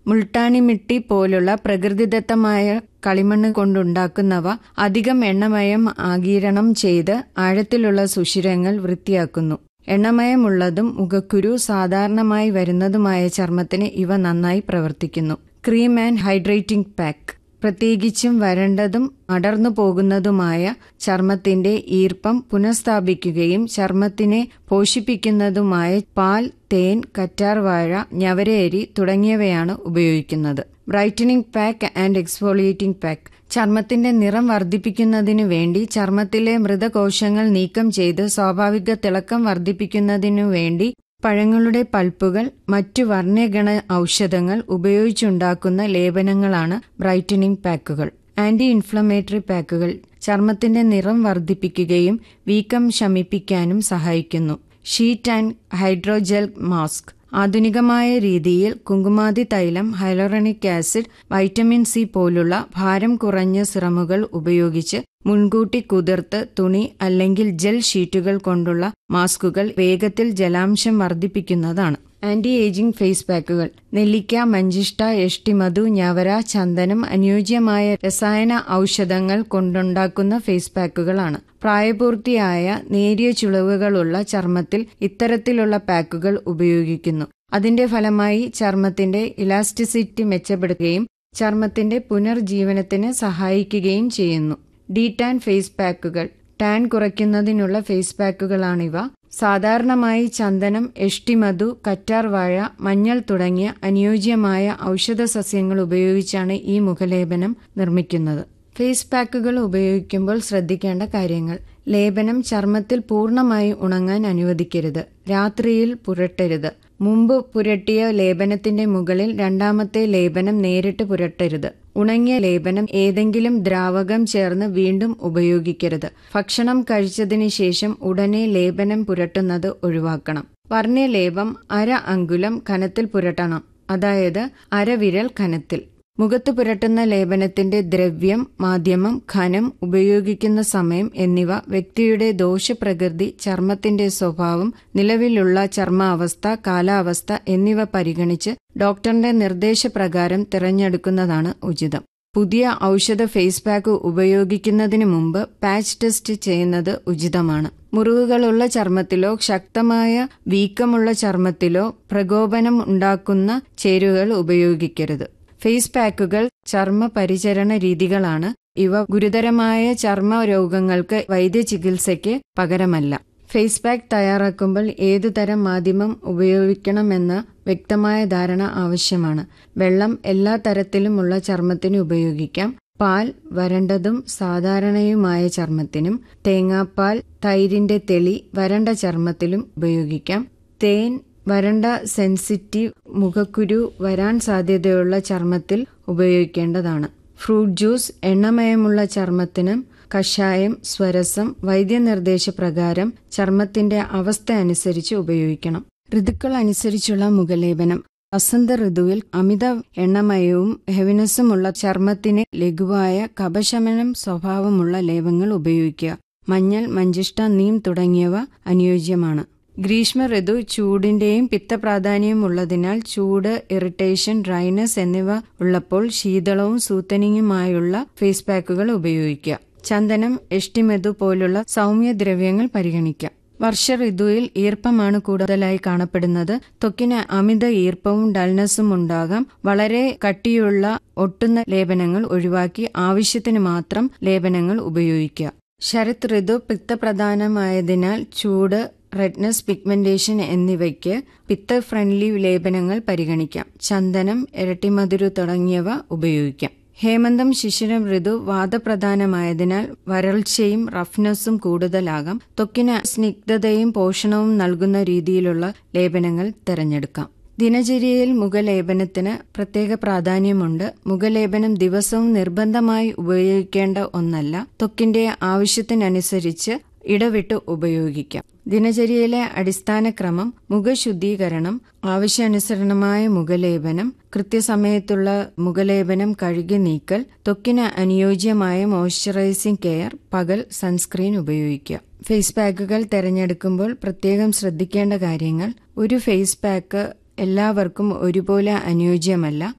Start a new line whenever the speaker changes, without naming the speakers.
മുൾട്ടാണി മിട്ടി പോലുള്ള പ്രകൃതിദത്തമായ കളിമണ്ണ് കൊണ്ടുണ്ടാക്കുന്നവ അധികം എണ്ണമയം ആഗീരണം ചെയ്ത് ആഴത്തിലുള്ള സുഷിരങ്ങൾ വൃത്തിയാക്കുന്നു എണ്ണമയമുള്ളതും മുഖക്കുരു സാധാരണമായി വരുന്നതുമായ ചർമ്മത്തിന് ഇവ നന്നായി പ്രവർത്തിക്കുന്നു ക്രീം ആൻഡ് ഹൈഡ്രേറ്റിംഗ് പാക്ക് പ്രത്യേകിച്ചും വരണ്ടതും അടർന്നു പോകുന്നതുമായ ചർമ്മത്തിന്റെ ഈർപ്പം പുനഃസ്ഥാപിക്കുകയും ചർമ്മത്തിനെ പോഷിപ്പിക്കുന്നതുമായ പാൽ തേൻ കറ്റാർവാഴ ഞവരയരി തുടങ്ങിയവയാണ് ഉപയോഗിക്കുന്നത് brightening pack and exfoliating pack ചർമ്മത്തിന്റെ നിറം വർദ്ധിപ്പിക്കുന്നതിനു വേണ്ടി ചർമ്മത്തിലെ മൃതകോശങ്ങൾ നീക്കം ചെയ്ത് സ്വാഭാവിക തിളക്കം വർദ്ധിപ്പിക്കുന്നതിനു വേണ്ടി പഴങ്ങളുടെ പൾപ്പുകൾ മറ്റു വർണ്ണ്യഗണ ഔഷധങ്ങൾ ഉപയോഗിച്ചുണ്ടാക്കുന്ന ലേപനങ്ങളാണ് ബ്രൈറ്റനിങ് പാക്കുകൾ ആന്റി ഇൻഫ്ലമേറ്ററി പാക്കുകൾ ചർമ്മത്തിന്റെ നിറം വർദ്ധിപ്പിക്കുകയും വീക്കം ശമിപ്പിക്കാനും സഹായിക്കുന്നു ഷീറ്റ് ആൻഡ് ഹൈഡ്രോജെൽ മാസ്ക് ആധുനികമായ രീതിയിൽ കുങ്കുമാതി തൈലം ഹൈലോറണിക് ആസിഡ് വൈറ്റമിൻ സി പോലുള്ള ഭാരം കുറഞ്ഞ സിറമുകൾ ഉപയോഗിച്ച് മുൻകൂട്ടി കുതിർത്ത് തുണി അല്ലെങ്കിൽ ജെൽ ഷീറ്റുകൾ കൊണ്ടുള്ള മാസ്കുകൾ വേഗത്തിൽ ജലാംശം വർദ്ധിപ്പിക്കുന്നതാണ് ആന്റി ഏജിംഗ് ഫേസ് പാക്കുകൾ നെല്ലിക്ക മഞ്ചിഷ്ട എഷ്ടിമധു ഞവര ചന്ദനം അനുയോജ്യമായ രസായന ഔഷധങ്ങൾ കൊണ്ടുണ്ടാക്കുന്ന ഫേസ് പാക്കുകളാണ് പ്രായപൂർത്തിയായ നേരിയ ചുളിവുകളുള്ള ചർമ്മത്തിൽ ഇത്തരത്തിലുള്ള പാക്കുകൾ ഉപയോഗിക്കുന്നു അതിന്റെ ഫലമായി ചർമ്മത്തിന്റെ ഇലാസ്റ്റിസിറ്റി മെച്ചപ്പെടുകയും ചർമ്മത്തിന്റെ പുനർജീവനത്തിന് സഹായിക്കുകയും ചെയ്യുന്നു ഡി ടാൻ ഫേസ് പാക്കുകൾ ടാൻ കുറയ്ക്കുന്നതിനുള്ള ഫേസ് പാക്കുകളാണിവ സാധാരണമായി ചന്ദനം എഷ്ടിമധു കറ്റാർവാഴ മഞ്ഞൾ തുടങ്ങിയ അനുയോജ്യമായ ഔഷധ സസ്യങ്ങൾ ഉപയോഗിച്ചാണ് ഈ മുഖലേപനം നിർമ്മിക്കുന്നത് ഫേസ് പാക്കുകൾ ഉപയോഗിക്കുമ്പോൾ ശ്രദ്ധിക്കേണ്ട കാര്യങ്ങൾ ലേപനം ചർമ്മത്തിൽ പൂർണ്ണമായി ഉണങ്ങാൻ അനുവദിക്കരുത് രാത്രിയിൽ പുരട്ടരുത് മുമ്പ് പുരട്ടിയ ലേപനത്തിന്റെ മുകളിൽ രണ്ടാമത്തെ ലേപനം നേരിട്ട് പുരട്ടരുത് ഉണങ്ങിയ ലേപനം ഏതെങ്കിലും ദ്രാവകം ചേർന്ന് വീണ്ടും ഉപയോഗിക്കരുത് ഭക്ഷണം കഴിച്ചതിന് ശേഷം ഉടനെ ലേപനം പുരട്ടുന്നത് ഒഴിവാക്കണം വർണ്ണ്യ ലേപം അര അങ്കുലം കനത്തിൽ പുരട്ടണം അതായത് അരവിരൽ കനത്തിൽ മുഖത്ത് പുരട്ടുന്ന ലേപനത്തിന്റെ ദ്രവ്യം മാധ്യമം ഖനം ഉപയോഗിക്കുന്ന സമയം എന്നിവ വ്യക്തിയുടെ ദോഷപ്രകൃതി ചർമ്മത്തിന്റെ സ്വഭാവം നിലവിലുള്ള ചർമ്മാവസ്ഥ കാലാവസ്ഥ എന്നിവ പരിഗണിച്ച് ഡോക്ടറിന്റെ നിർദ്ദേശപ്രകാരം തിരഞ്ഞെടുക്കുന്നതാണ് ഉചിതം പുതിയ ഔഷധ ഫേസ് പാക്ക് ഉപയോഗിക്കുന്നതിന് മുമ്പ് പാച്ച് ടെസ്റ്റ് ചെയ്യുന്നത് ഉചിതമാണ് മുറിവുകളുള്ള ചർമ്മത്തിലോ ശക്തമായ വീക്കമുള്ള ചർമ്മത്തിലോ പ്രകോപനം ഉണ്ടാക്കുന്ന ചേരുവകൾ ഉപയോഗിക്കരുത് ഫേസ് പാക്കുകൾ ചർമ്മ പരിചരണ രീതികളാണ് ഇവ ഗുരുതരമായ ചർമ്മ രോഗങ്ങൾക്ക് വൈദ്യചികിത്സയ്ക്ക് പകരമല്ല ഫേസ് പാക്ക് തയ്യാറാക്കുമ്പോൾ ഏതു തരം മാധ്യമം ഉപയോഗിക്കണമെന്ന വ്യക്തമായ ധാരണ ആവശ്യമാണ് വെള്ളം എല്ലാ തരത്തിലുമുള്ള ചർമ്മത്തിന് ഉപയോഗിക്കാം പാൽ വരണ്ടതും സാധാരണയുമായ ചർമ്മത്തിനും തേങ്ങാപ്പാൽ തൈരിന്റെ തെളി വരണ്ട ചർമ്മത്തിലും ഉപയോഗിക്കാം തേൻ വരണ്ട സെൻസിറ്റീവ് മുഖക്കുരു വരാൻ സാധ്യതയുള്ള ചർമ്മത്തിൽ ഉപയോഗിക്കേണ്ടതാണ് ഫ്രൂട്ട് ജ്യൂസ് എണ്ണമയമുള്ള ചർമ്മത്തിന് കഷായം സ്വരസം വൈദ്യനിർദ്ദേശപ്രകാരം ചർമ്മത്തിന്റെ അവസ്ഥ അനുസരിച്ച് ഉപയോഗിക്കണം ഋതുക്കൾ അനുസരിച്ചുള്ള മുഖലേപനം വസന്ത ഋതുവിൽ അമിത എണ്ണമയവും ഹെവിനസുമുള്ള ചർമ്മത്തിന് ലഘുവായ കപശമനം സ്വഭാവമുള്ള ലേപങ്ങൾ ഉപയോഗിക്കുക മഞ്ഞൾ മഞ്ചിഷ്ട നീം തുടങ്ങിയവ അനുയോജ്യമാണ് ഗ്രീഷ്മ ഋതു ചൂടിന്റെയും പിത്തപ്രാധാന്യവും ഉള്ളതിനാൽ ചൂട് ഇറിറ്റേഷൻ ഡ്രൈനസ് എന്നിവ ഉള്ളപ്പോൾ ശീതളവും സൂത്തനിങ്ങുമായുള്ള ഫേസ് പാക്കുകൾ ഉപയോഗിക്കുക ചന്ദനം എഷ്ടിമെതു പോലുള്ള സൗമ്യ ദ്രവ്യങ്ങൾ പരിഗണിക്കാം വർഷ ഋതുവിൽ ഈർപ്പമാണ് കൂടുതലായി കാണപ്പെടുന്നത് ത്വക്കിന് അമിത ഈർപ്പവും ഡൾനെസ്സും ഉണ്ടാകാം വളരെ കട്ടിയുള്ള ഒട്ടുന്ന ലേപനങ്ങൾ ഒഴിവാക്കി ആവശ്യത്തിന് മാത്രം ലേപനങ്ങൾ ഉപയോഗിക്കുക ശരത് ഋതു പിത്തപ്രധാനമായതിനാൽ ചൂട് റെഡ്നസ് പിഗ്മെന്റേഷൻ എന്നിവയ്ക്ക് പിത്ത ഫ്രണ്ട്ലി ലേപനങ്ങൾ പരിഗണിക്കാം ചന്ദനം ഇരട്ടിമധുരു തുടങ്ങിയവ ഉപയോഗിക്കാം ഹേമന്തം ശിശിരം ഋതു വാദപ്രധാനമായതിനാൽ വരൾച്ചയും റഫ്നെസ്സും കൂടുതലാകാം ത്വക്കിന് സ്നിഗ്ധതയും പോഷണവും നൽകുന്ന രീതിയിലുള്ള ലേപനങ്ങൾ തിരഞ്ഞെടുക്കാം ദിനചര്യയിൽ മുഖലേപനത്തിന് പ്രത്യേക പ്രാധാന്യമുണ്ട് മുഖലേപനം ദിവസവും നിർബന്ധമായി ഉപയോഗിക്കേണ്ട ഒന്നല്ല ത്വക്കിന്റെ ആവശ്യത്തിനനുസരിച്ച് ഇടവിട്ട് ഉപയോഗിക്കാം ദിനചര്യയിലെ അടിസ്ഥാന ക്രമം മുഖശുദ്ധീകരണം ആവശ്യാനുസരണമായ മുഖലേപനം കൃത്യസമയത്തുള്ള മുഖലേപനം കഴുകി നീക്കൽ ത്വക്കിന് അനുയോജ്യമായ മോയ്സ്ചറൈസിംഗ് കെയർ പകൽ സൺസ്ക്രീൻ ഉപയോഗിക്കുക ഫേസ് പാക്കുകൾ തിരഞ്ഞെടുക്കുമ്പോൾ പ്രത്യേകം ശ്രദ്ധിക്കേണ്ട കാര്യങ്ങൾ ഒരു ഫേസ് പാക്ക് എല്ലാവർക്കും ഒരുപോലെ അനുയോജ്യമല്ല